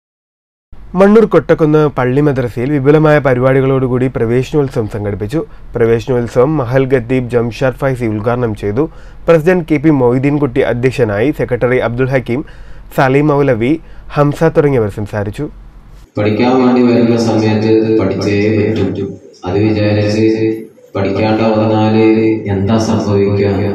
മണ്ണൂർ കൊട്ടക്കുന്ന് പള്ളി മദ്രസയിൽ വിപുലമായ പരിപാടികളോടുകൂടി പ്രവേശനോത്സവം സംഘടിപ്പിച്ചു പ്രവേശനോത്സവം മഹൽ ഖത്തീബ് ജംഷാദ് ഫൈസി ഉദ്ഘാടനം ചെയ്തു പ്രസിഡന്റ് കെ പി മൊയ്തീൻകുട്ടി അധ്യക്ഷനായി സെക്രട്ടറി അബ്ദുൽ ഹക്കീം സലീം മൗലവി ഹംസ തുടങ്ങിയവർ സംസാരിച്ചു പഠിക്കാൻ വേണ്ടി വരുന്ന സമയത്ത് പഠിച്ചേ പറ്റും അത് വിചാരിച്ച് പഠിക്കാണ്ട് വന്നാല് എന്താ സംഭവിക്കുക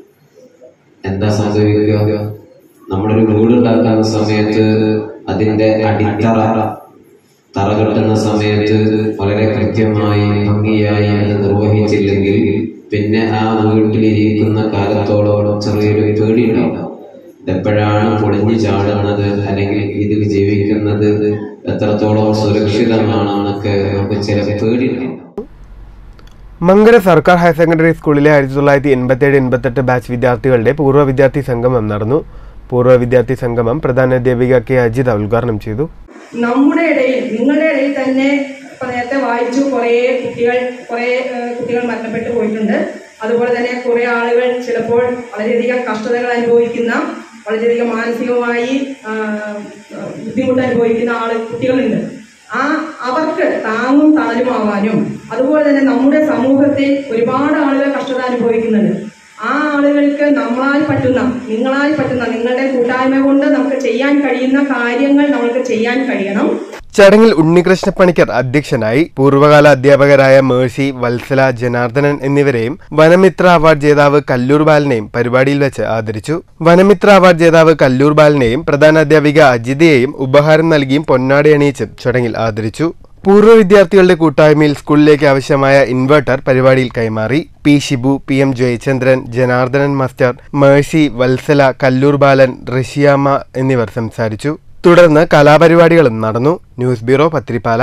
എന്താ സംഭവിക്കുക നമ്മളൊരു വീട് ഉണ്ടാക്കുന്ന സമയത്ത് അതിന്റെ അടിത്തറ തറകെട്ടുന്ന സമയത്ത് വളരെ കൃത്യമായി ഭംഗിയായി അത് നിർവഹിച്ചില്ലെങ്കിൽ പിന്നെ ആ വീട്ടിലിരിക്കുന്ന കാലത്തോളം ചെറിയൊരു പേടിയുണ്ടാവും എപ്പോഴാണ് പൊളിഞ്ഞു ചാടുന്നത് അല്ലെങ്കിൽ ഇതിൽ ജീവിക്കുന്നത് എത്രത്തോളം സുരക്ഷിതമാണെന്നൊക്കെ നമുക്ക് ചില പേടിയുണ്ടാവും മങ്കര സർക്കാർ ഹയർ സെക്കൻഡറി സ്കൂളിലെ ആയിരത്തി തൊള്ളായിരത്തി എൺപത്തേഴ് എൺപത്തെട്ട് ബാച്ച് വിദ്യാർത്ഥികളുടെ പൂർവ്വ വിദ്യാർത്ഥി സംഗമം നടന്നു പൂർവ്വ വിദ്യാർത്ഥി സംഗമം പ്രധാന അധ്യാപിക കെ അജിത ഉദ്ഘാടനം ചെയ്തു നമ്മുടെ ഇടയിൽ നിങ്ങളുടെ ഇടയിൽ തന്നെ ഇപ്പൊ നേരത്തെ വായിച്ചു കുറേ കുട്ടികൾ കുറേ ഏഹ്, കുട്ടികൾ മരണപ്പെട്ടു പോയിട്ടുണ്ട് അതുപോലെ തന്നെ കുറേ ആളുകൾ ചിലപ്പോൾ വളരെയധികം കഷ്ടതകൾ അനുഭവിക്കുന്ന വളരെയധികം മാനസികമായി ആ, ബുദ്ധിമുട്ട് അനുഭവിക്കുന്ന ആള് കുട്ടികളുണ്ട് ആ അവർക്ക് താങ്ങും തണലുമാവാനും അതുപോലെ തന്നെ നമ്മുടെ സമൂഹത്തിൽ ഒരുപാട് ആളുകൾ കഷ്ടത അനുഭവിക്കുന്നുണ്ട് ആ ആളുകൾക്ക് നമ്മളാൽ പറ്റുന്ന നിങ്ങളാൽ പറ്റുന്ന നിങ്ങളുടെ കൂട്ടായ്മ കൊണ്ട് നമുക്ക് ചെയ്യാൻ കഴിയുന്ന കാര്യങ്ങൾ നമുക്ക് ചെയ്യാൻ കഴിയണം ചടങ്ങിൽ ഉണ്ണികൃഷ്ണ പണിക്കർ അധ്യക്ഷനായി പൂർവ്വകാല അധ്യാപകരായ മേഴ്സി വത്സല ജനാർദ്ദനൻ എന്നിവരെയും വനമിത്ര അവാർഡ് ജേതാവ് കല്ലൂർ ബാലനെയും പരിപാടിയിൽ വെച്ച് ആദരിച്ചു വനമിത്ര അവാർഡ് ജേതാവ് കല്ലൂർ ബാലനെയും പ്രധാന അധ്യാപിക അജിതയെയും ഉപഹാരം നൽകിയും പൊന്നാടി അണിയിച്ചും ചടങ്ങിൽ ആദരിച്ചു പൂർവ്വ വിദ്യാർത്ഥികളുടെ കൂട്ടായ്മയിൽ സ്കൂളിലേക്ക് ആവശ്യമായ ഇൻവെർട്ടർ പരിപാടിയിൽ കൈമാറി P Shibu P M Jayachandran Janardhanan master Mercy Vatsala Kallur Balan Rashiyamma എന്നിവർ സംസാരിച്ചു തുടർന്ന് കലാപരിപാടികളും നടന്നു ന്യൂസ് ബ്യൂറോ പത്രിപ്പാല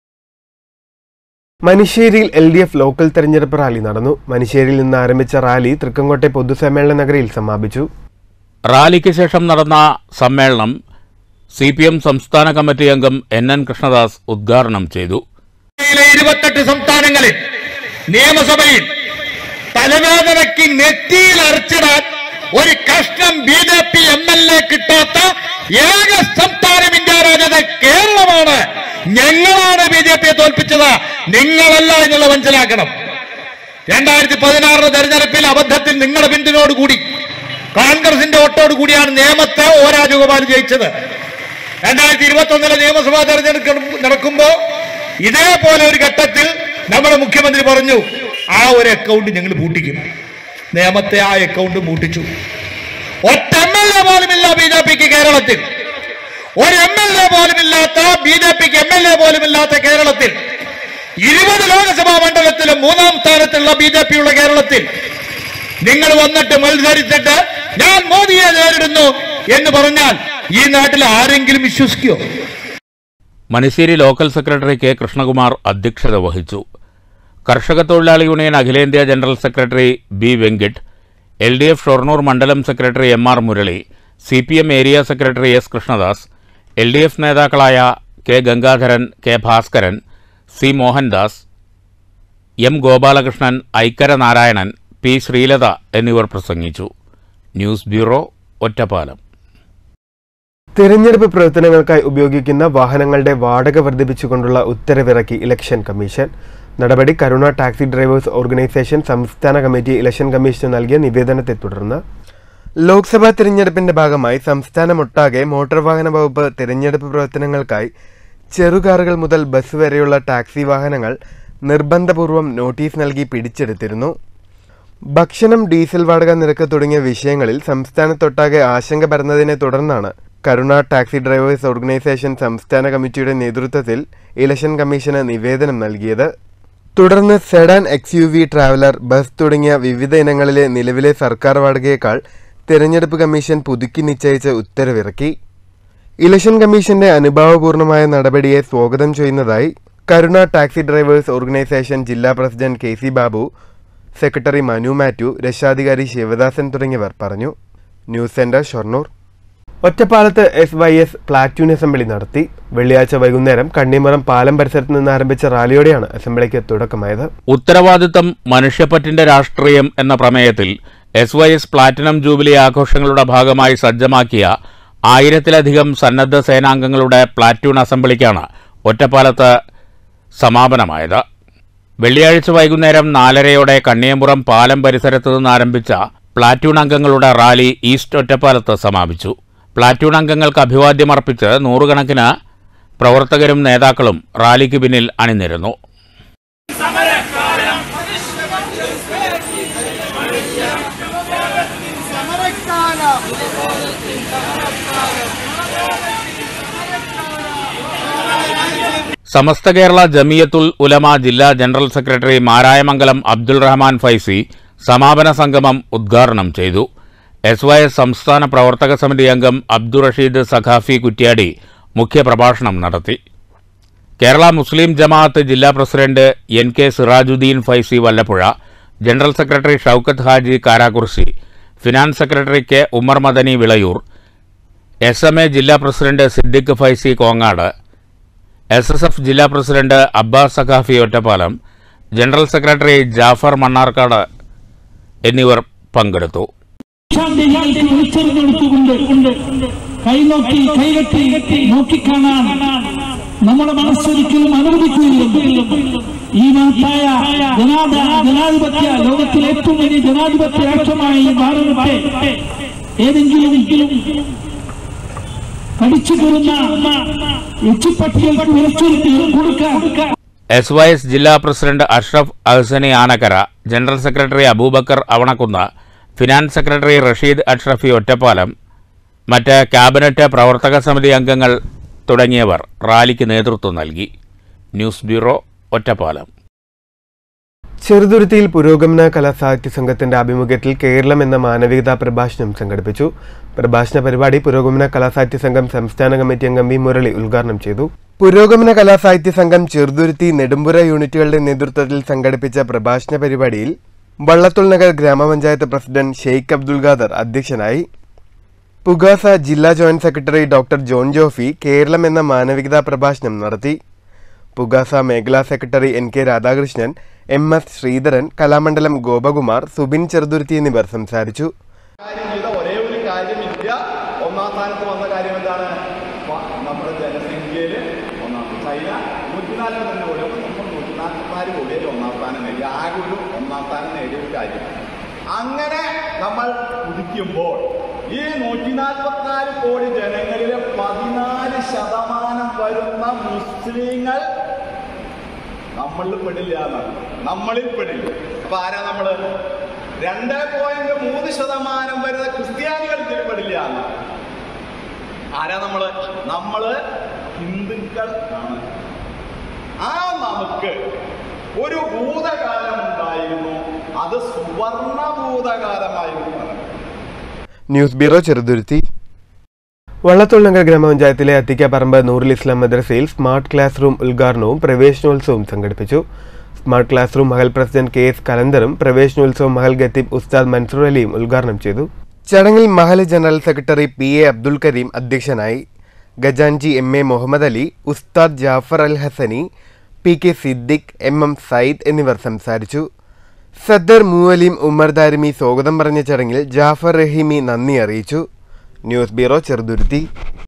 മനുശ്ശേരിയിൽ എൽ ഡി എഫ് ലോക്കൽ തെരഞ്ഞെടുപ്പ് റാലി നടന്നു മനുശ്ശേരിയിൽ നിന്ന് ആരംഭിച്ച റാലി തൃക്കങ്കോട്ടെ പൊതുസമ്മേളന നഗരിയിൽ സമാപിച്ചു റാലിക്ക് ശേഷം നടന്ന സമ്മേളനം സി പി എം സംസ്ഥാന കമ്മിറ്റി അംഗം എൻ എൻ കൃഷ്ണദാസ് ഉദ്ഘാടനം ചെയ്തു ജില്ലയിലെ ഇരുപത്തെട്ട് സംസ്ഥാനങ്ങളിൽ നിയമസഭയിൽ തലവേദനയ്ക്ക് നെറ്റിയിൽ അരച്ചിടാൻ ഒരു കഷ്ണം B J P M L A കിട്ടാത്ത ഏക സംസ്ഥാനം ഇന്ത്യ രാജ്യത്തെ കേരളമാണ് ഞങ്ങളാണ് ബി ജെ പിയെ തോൽപ്പിച്ചത് നിങ്ങളല്ല എന്നുള്ളത് മനസ്സിലാക്കണം രണ്ടായിരത്തി പതിനാറിന് തെരഞ്ഞെടുപ്പിൽ അബദ്ധത്തിൽ നിങ്ങളുടെ പിന്തുണയോട് കൂടി കോൺഗ്രസിന്റെ വോട്ടോട് കൂടിയാണ് നേമത്തെ ഒ രാജഗോപാൽ ജയിച്ചത് രണ്ടായിരത്തി ഇരുപത്തി ഒന്നിലെ നിയമസഭാ തെരഞ്ഞെടുപ്പ് നടക്കുമ്പോ ഇതേപോലെ ഒരു ഘട്ടത്തിൽ നമ്മുടെ മുഖ്യമന്ത്രി പറഞ്ഞു ആ ഒരു അക്കൗണ്ട് ഞങ്ങൾ പൂട്ടിക്കും നേമത്തെ ആ അക്കൗണ്ട് പൂട്ടിച്ചു ഒറ്റ എം എൽ എ പോലും ഇല്ല ബി ജെ പിക്ക് കേരളത്തിൽ ഒരു എം എൽ എ പോലും ഇല്ലാത്ത ബി ജെ പിക്ക് എം എൽ എ പോലും ഇല്ലാത്ത കേരളത്തിൽ ഇരുപത് ലോക്സഭാ മണ്ഡലത്തിലും മൂന്നാം സ്ഥാനത്തുള്ള ബി ജെ പിയുള്ള കേരളത്തിൽ നിങ്ങൾ വന്നിട്ട് മത്സരിച്ചിട്ട് ഞാൻ മോദിയെ നേരിടുന്നു എന്ന് പറഞ്ഞാൽ ഈ നാട്ടിൽ ആരെങ്കിലും വിശ്വസിക്കുമോ Manussery local secretary K Krishnakumar അധ്യക്ഷത വഹിച്ചു കർഷക തൊഴിലാളി യൂണിയൻ അഖിലേന്ത്യാ general secretary B Venkit L D F Shoranur മണ്ഡലം secretary M R Murali C P M area secretary S Krishnadas L D F നേതാക്കളായ K Gangadharan K Bhaskaran C Mohandas M Gopalakrishnan Aikkara Narayanan P Sreelatha എന്നിവർ പ്രസംഗിച്ചു ന്യൂസ് ബ്യൂറോ ഒറ്റപ്പാലം തിരഞ്ഞെടുപ്പ് പ്രവർത്തനങ്ങൾക്കായി ഉപയോഗിക്കുന്ന വാഹനങ്ങളുടെ വാടക വർദ്ധിപ്പിച്ചുകൊണ്ടുള്ള ഉത്തരവിറക്കി ഇലക്ഷൻ കമ്മീഷൻ നടപടി കരുണ ടാക്സി ഡ്രൈവേഴ്സ് ഓർഗനൈസേഷൻ സംസ്ഥാന കമ്മിറ്റി ഇലക്ഷൻ കമ്മീഷന് നൽകിയ നിവേദനത്തെ തുടർന്ന് ലോക്സഭാ തിരഞ്ഞെടുപ്പിന്റെ ഭാഗമായി സംസ്ഥാനമൊട്ടാകെ മോട്ടോർ വാഹന വകുപ്പ് തിരഞ്ഞെടുപ്പ് പ്രവർത്തനങ്ങൾക്കായി ചെറുകാറുകൾ മുതൽ ബസ് വരെയുള്ള ടാക്സി വാഹനങ്ങൾ നിർബന്ധപൂർവം നോട്ടീസ് നൽകി പിടിച്ചെടുത്തിരുന്നു ഭക്ഷണം ഡീസൽ വാടക നിരക്ക് തുടങ്ങിയ വിഷയങ്ങളിൽ സംസ്ഥാനത്തൊട്ടാകെ ആശങ്ക പരന്നതിനെ തുടർന്നാണ് കരുണ ടാക്സി ഡ്രൈവേഴ്സ് ഓർഗനൈസേഷൻ സംസ്ഥാന കമ്മിറ്റിയുടെ നേതൃത്വത്തിൽ ഇലക്ഷൻ കമ്മീഷന് നിവേദനം നൽകിയത് തുടർന്ന് sedan X U V traveller bus തുടങ്ങിയ വിവിധ ഇനങ്ങളിലെ നിലവിലെ സർക്കാർ വാടകയേക്കാൾ തിരഞ്ഞെടുപ്പ് കമ്മീഷൻ പുതുക്കി നിശ്ചയിച്ച ഉത്തരവിറക്കി ഇലക്ഷൻ കമ്മീഷന്റെ അനുഭാവപൂർണമായ നടപടിയെ സ്വാഗതം ചെയ്യുന്നതായി കരുണ ടാക്സി ഡ്രൈവേഴ്സ് ഓർഗനൈസേഷൻ ജില്ലാ president K C Babu secretary Manu Mathew രക്ഷാധികാരി ശിവദാസൻ തുടങ്ങിയവർ പറഞ്ഞു ന്യൂസ് സെന്റർ ഷൊർണൂർ ഒറ്റപ്പാലത്ത് S Y S platoon assembly നടത്തി വെള്ളിയാഴ്ച വൈകുന്നേരം കണ്ണിമറം പാലം പരിസരത്ത് നിന്ന് ആരംഭിച്ച റാലിയോടെയാണ് അസംബ്ലിക്ക് തുടക്കമായത് ഉത്തരവാദിത്തം മനുഷ്യപ്പറ്റിന്റെ രാഷ്ട്രീയം എന്ന പ്രമേയത്തിൽ S Y S platinum jubilee ആഘോഷങ്ങളുടെ ഭാഗമായി സജ്ജമാക്കിയ ആയിരത്തിലധികം സന്നദ്ധ സേനാംഗങ്ങളുടെ പ്ലാറ്റൂൺ അസംബ്ലിക്കാണ് ഒറ്റപ്പാലത്ത് സമാപനമായത് വെള്ളിയാഴ്ച വൈകുന്നേരം നാലരയോടെ കണ്ണിയമ്പുറം പാലം പരിസരത്ത് നിന്ന് ആരംഭിച്ച പ്ലാറ്റൂൺ അംഗങ്ങളുടെ റാലി ഈസ്റ്റ് ഒറ്റപ്പാലത്ത് സമാപിച്ചു പ്ലാറ്റൂൺ അംഗങ്ങൾക്ക് അഭിവാദ്യമർപ്പിച്ച് നൂറുകണക്കിന് പ്രവർത്തകരും നേതാക്കളും റാലിക്ക് പിന്നിൽ അണിനിരുന്നു സമസ്ത കേരള ജമിയത്തുൽ ഉലമ ജില്ലാ ജനറൽ സെക്രട്ടറി മാരായമംഗലം അബ്ദുൾ റഹ്മാൻ ഫൈസി സമാപന സംഗമം ഉദ്ഘാടനം ചെയ്തു എസ് വൈ എസ് സംസ്ഥാന പ്രവർത്തക സമിതി അംഗം അബ്ദുൾ റഷീദ് സഖാഫി കുറ്റ്യാടി മുഖ്യപ്രഭാഷണം നടത്തി കേരള മുസ്ലിം ജമാഅത്ത് ജില്ലാ president N K Sirajuddeen Faizy Vallapuzha general secretary Shoukath Haji Karakurissi finance secretary K Umar Madani Vilayur S M A ജില്ലാ president Siddique Faizy Kongad S S F ജില്ലാ president Abbas Saqafi Ottapalam general secretary Jafar Mannarkkad എന്നിവർ പങ്കെടുത്തു വിളിച്ചെറിഞ്ഞെടുത്തുകൊണ്ട് കൈനോക്കി കൈകെട്ടി നോക്കിക്കാണാൻ നമ്മുടെ മനസ്സൊരിക്കലും അനുവദിക്കുകയില്ല ഈ മഹത്തായ ജനാധ ജനാധിപത്യ ലോകത്തിലെ ഏറ്റവും വലിയ ജനാധിപത്യ രാഷ്ട്രമായ ഈ ഭാരതത്തെ ഏതെങ്കിലും കടിച്ചു കൊല്ലുന്ന എച്ചിപ്പട്ടികൾക്ക് വിളിച്ചൊരുത്തി കൊടുക്കാൻ എസ് വൈ എസ് ജില്ലാ president Ashraf Ahsani Anakkara general secretary Abubakar Avanakunnu finance secretary Rasheed Ashrafi Ottapalam മറ്റ് ക്യാബിനറ്റ് പ്രവർത്തക സമിതി അംഗങ്ങൾ തുടങ്ങിയവർ റാലിക്ക് നേതൃത്വം നൽകി ന്യൂസ് ബ്യൂറോ ഒറ്റപ്പാലം ചെറുതുരുത്തിയിൽ പുരോഗമന കലാസാഹിത്യ സംഘത്തിന്റെ ആഭിമുഖ്യത്തിൽ കേരളം എന്ന മാനവികതാ പ്രഭാഷണം സംഘടിപ്പിച്ചു പ്രഭാഷണ പരിപാടി പുരോഗമന കലാസാഹിത്യ സംഘം സംസ്ഥാന കമ്മിറ്റി അംഗം വി മുരളി ഉദ്ഘാടനം ചെയ്തു പുരോഗമന കലാസാഹിത്യ സംഘം ചെറുതുരുത്തി നെടുമ്പുര യൂണിറ്റുകളുടെ നേതൃത്വത്തിൽ സംഘടിപ്പിച്ച പ്രഭാഷണ പരിപാടിയിൽ വള്ളത്തുൾ നഗർ ഗ്രാമപഞ്ചായത്ത് പ്രസിഡന്റ് ഷെയ്ഖ് അബ്ദുൽ ഖാദർ അധ്യക്ഷനായി പുഗാസ ജില്ലാ joint secretary doctor John Jofi Keralam എന്ന മാനവികതാ പ്രഭാഷണം നടത്തി പുഗാസ മേഖലാ secretary N K Radhakrishnan M S Sreedharan Kalamandalam Gopakumar Subin Cheruthuruthy എന്നിവർ സംസാരിച്ചു കാര്യം ചെയ്ത ഒരേ ഒരു കാര്യം ഇന്ത്യ ഒന്നാം സ്ഥാനത്ത് വന്ന കാര്യം എന്താണ് വ- നമ്മുടെ ജനസംഖ്യയില് ഒന്നാം ചൈന നൂറ്റിനാല് തന്നെ കോടി അപ്പൊ നമ്മൾ നൂറ്റിനാൽപ്പത്തിനാല് കോടിയിൽ ഒന്നാം സ്ഥാനം നേടി ആകെ ഒരു ഒന്നാം സ്ഥാനം നേടിയ ഒരു കാര്യം അങ്ങനെ നമ്മൾ കുതിക്കുമ്പോൾ ഈ നൂറ്റി നാൽപ്പത്തിനാല് കോടി ജനങ്ങളിലെ പതിനാല് ശതമാനം വരുന്ന മുസ്ലിങ്ങൾ നമ്മളിൽ പെടില്ല എന്നാണ് നമ്മളിൽ പെടില്ല അപ്പൊ ആരാ നമ്മള് രണ്ട് പോയിന്റ് മൂന്ന് ശതമാനം വരുന്ന ക്രിസ്ത്യാനികൾ ഇതിൽ പെടില്ല എന്നാണ് ആരാ നമ്മള് നമ്മള് ഹിന്ദുക്കൾ ആണ് ആ നമുക്ക് ഒരു ഭൂതകാലം ഉണ്ടായിരുന്നു അത് സുവർണ ഭൂതകാലമായിരുന്നു ന്യൂസ് ബ്യൂറോ ചെറുതുരുത്തി വള്ളത്തോൾനഗർ ഗ്രാമപഞ്ചായത്തിലെ അത്തിക്കപ്പറമ്പ് നൂറുൽ ഇസ്ലാം മദ്രസയിൽ സ്മാർട്ട് ക്ലാസ് റൂം ഉദ്ഘാടനവും പ്രവേശനോത്സവവും സംഘടിപ്പിച്ചു സ്മാർട്ട് ക്ലാസ് റൂം മഹൽ പ്രസിഡന്റ് കെ എസ് കലന്തറും പ്രവേശനോത്സവം മഹൽ ഖത്തീബ് ഉസ്താദ് മൻസൂർ അലിയും ഉദ്ഘാടനം ചെയ്തു ചടങ്ങിൽ മഹൽ general secretary P A Abdul Kareem അധ്യക്ഷനായി ഖജാൻജി എം എ മുഹമ്മദ് അലി ഉസ്താദ് Jafar Al Hasani P K Siddique M M Sayyid എന്നിവർ സംസാരിച്ചു സദ്ദർ മൂവലീം ഉമർ ദാരിമി സ്വാഗതം പറഞ്ഞ ചടങ്ങിൽ ജാഫർ റഹീമി നന്ദി അറിയിച്ചു ന്യൂസ് ബ്യൂറോ ചെറുതുരുത്തി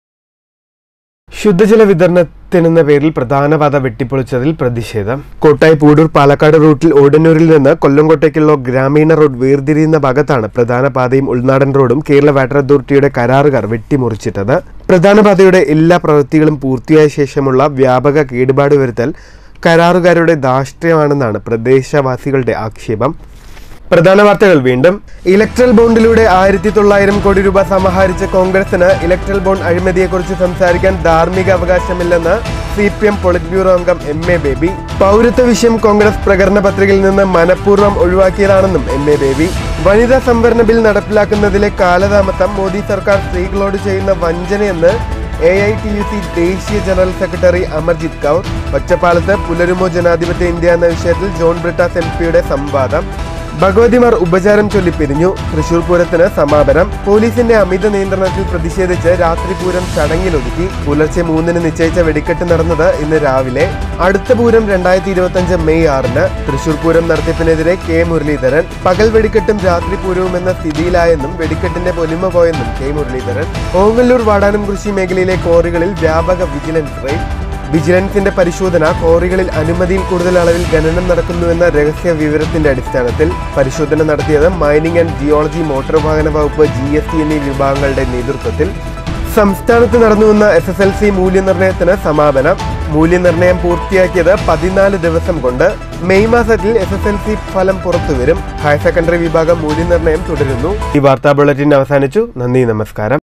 ശുദ്ധജല വിതരണത്തിനെന്ന പേരിൽ പ്രധാന പാത വെട്ടിപ്പൊളിച്ചതിൽ പ്രതിഷേധം കോട്ടായി പൂടൂർ പാലക്കാട് റൂട്ടിൽ ഓടന്നൂരിൽ നിന്ന് കൊല്ലംകോട്ടേക്കുള്ള ഗ്രാമീണ റോഡ് വേർതിരിയുന്ന ഭാഗത്താണ് പ്രധാന പാതയും ഉൾനാടൻ റോഡും കേരള വാട്ടർ അതോറിറ്റിയുടെ കരാറുകാർ വെട്ടിമുറിച്ചിട്ടത് പ്രധാന പാതയുടെ എല്ലാ പ്രവൃത്തികളും പൂർത്തിയായ ശേഷമുള്ള വ്യാപക കേടുപാട് വരുത്തൽ കരാറുകാരുടെ ധാർഷ്ട്യമാണെന്നാണ് പ്രദേശവാസികളുടെ ആക്ഷേപം പ്രധാന വാർത്തകൾ വീണ്ടും ഇലക്ട്രൽ ബോണ്ടിലൂടെ ആയിരത്തി തൊള്ളായിരം കോടി രൂപ സമാഹരിച്ച കോൺഗ്രസിന് ഇലക്ട്രൽ ബോണ്ട് അഴിമതിയെക്കുറിച്ച് സംസാരിക്കാൻ ധാർമ്മിക അവകാശമില്ലെന്ന് C P M polit bureau അംഗം എം എ ബേബി പൗരത്വ വിഷയം കോൺഗ്രസ് പ്രകടന പത്രികയിൽ നിന്ന് മനഃപൂർവ്വം ഒഴിവാക്കിയതാണെന്നും എം എ ബേബി വനിതാ സംവരണ ബിൽ നടപ്പിലാക്കുന്നതിലെ കാലതാമസം മോദി സർക്കാർ സ്ത്രീകളോട് ചെയ്യുന്ന വഞ്ചനയെന്ന് A I T U C ദേശീയ ജനറൽ സെക്രട്ടറി അമർജിത് കൗർ ഒറ്റപ്പാലത്ത് പുലരുമോ ജനാധിപത്യ ഇന്ത്യ എന്ന വിഷയത്തിൽ ജോൺ ബ്രിട്ടാസ് എം പിയുടെ സംവാദം ഭഗവതിമാർ ഉപചാരം ചൊല്ലി പിരിഞ്ഞു തൃശൂർ പൂരത്തിന് സമാപനം പോലീസിന്റെ അമിത നിയന്ത്രണത്തിൽ പ്രതിഷേധിച്ച് രാത്രി പൂരം ചടങ്ങിലൊതുക്കി പുലർച്ചെ മൂന്നിന് നിശ്ചയിച്ച വെടിക്കെട്ട് നടന്നത് ഇന്ന് രാവിലെ അടുത്ത പൂരം രണ്ടായിരത്തി ഇരുപത്തി മെയ് ആറിന് തൃശൂർ പൂരം നടത്തിപ്പിനെതിരെ കെ മുരളീധരൻ പകൽ വെടിക്കെട്ടും രാത്രി പൂരവും എന്ന സ്ഥിതിയിലായെന്നും വെടിക്കെട്ടിന്റെ പൊലിമ പോയെന്നും കെ മുരളീധരൻ ഓങ്ങല്ലൂർ വാടാനം കൃഷി മേഖലയിലെ ക്വാറികളിൽ വ്യാപക വിജിലൻസ് റെയ്ഡ് വിജിലൻസിന്റെ പരിശോധന ക്വാറികളിൽ അനുമതിയിൽ കൂടുതൽ അളവിൽ ഖനനം നടക്കുന്നുവെന്ന രഹസ്യ വിവരത്തിന്റെ അടിസ്ഥാനത്തിൽ പരിശോധന നടത്തിയത് മൈനിങ് ആൻഡ് ജിയോളജി മോട്ടോർ വാഹന വകുപ്പ് ജി എസ് ടി എന്നീ വിഭാഗങ്ങളുടെ നേതൃത്വത്തിൽ സംസ്ഥാനത്ത് നടന്നുവന്ന എസ് എസ് എൽ സി മൂല്യനിർണ്ണയത്തിന് സമാപനം മൂല്യനിർണ്ണയം പൂർത്തിയാക്കിയത് പതിനാല് ദിവസം കൊണ്ട് മെയ് മാസത്തിൽ എസ് എസ് എൽ സി ഫലം പുറത്തുവരും ഹയർ സെക്കൻഡറി വിഭാഗം മൂല്യനിർണ്ണയം തുടരുന്നു ഈ വാർത്താ ബുള്ളറ്റിൻ അവസാനിച്ചു നന്ദി നമസ്കാരം